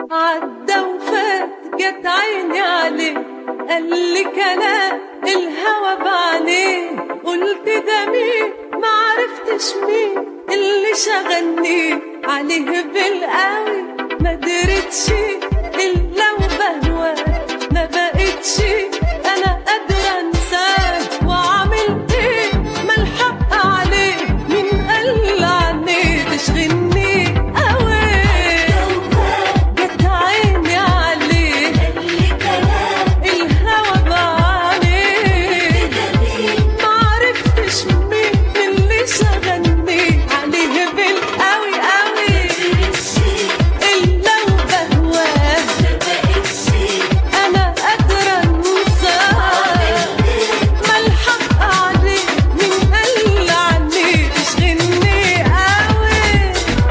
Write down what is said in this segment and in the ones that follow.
عدى وفات جت عيني عليه قال لي كلام الهوى بعينيه قلت ده مين ما عرفتش مين اللي شغلني عليه بالقوي ما درتش الا وبهواه ما بقتش انا قادره انساه واعمل ايه ما الحق عليه مين قال عني تشغلني قوي جت عيني عليه الهوى بعينيه ما عرفتش مين اللي شغلني عليه بالقوي قوي الا وبهواه انا قادره انساه ما الحق عليه من قال عني تشغلني قوي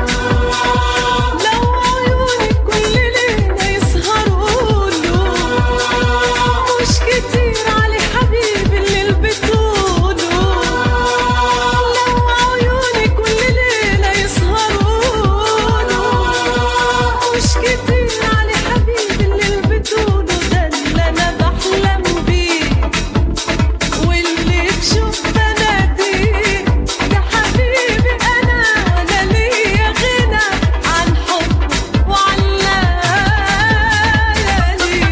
لو عيوني كل ليله يسهروا له مش كتير علي حبيبي اللي بتقوله لو عيوني كل ليله يسهروا له مش كتير علي حبيبي اللي بتقوله ده اللي انا بحلم بيه واللي بشوف بناديه يا حبيبي انا ولا ليا غنى عن حبه وعن ليالي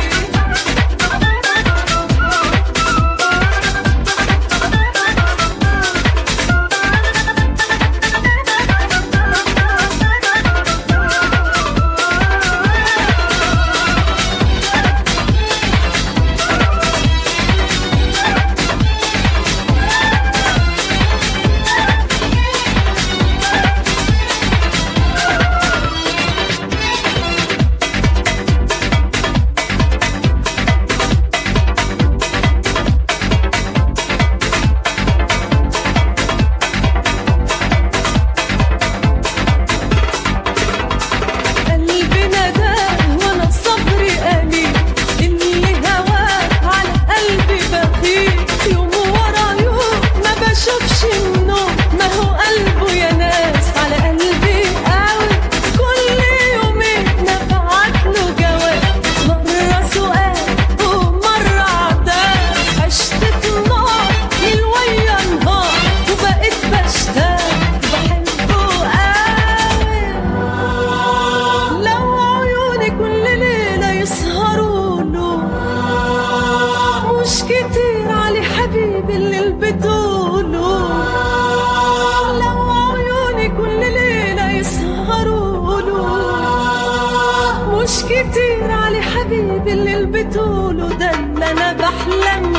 قلبي نداه وانا صبري قليل اللي هواه على قلبي بخيل يوم ورا يوم ما بشوفش النوم ما هو قلبه يا ناس على قلبي قوي كل يومين نبعت له جواب مرة سؤال ومرة عتاب عشت في النار من ويا نهار وبقيت بشتاق بحبه قوي لو عيوني كل ليلة يسهروا له مش كتير علي حبيبي اللي بتقوله لو عيوني كل ليلة يسهروا له مش كتير علي حبيبي اللي بتقوله ده اللي انا بحلم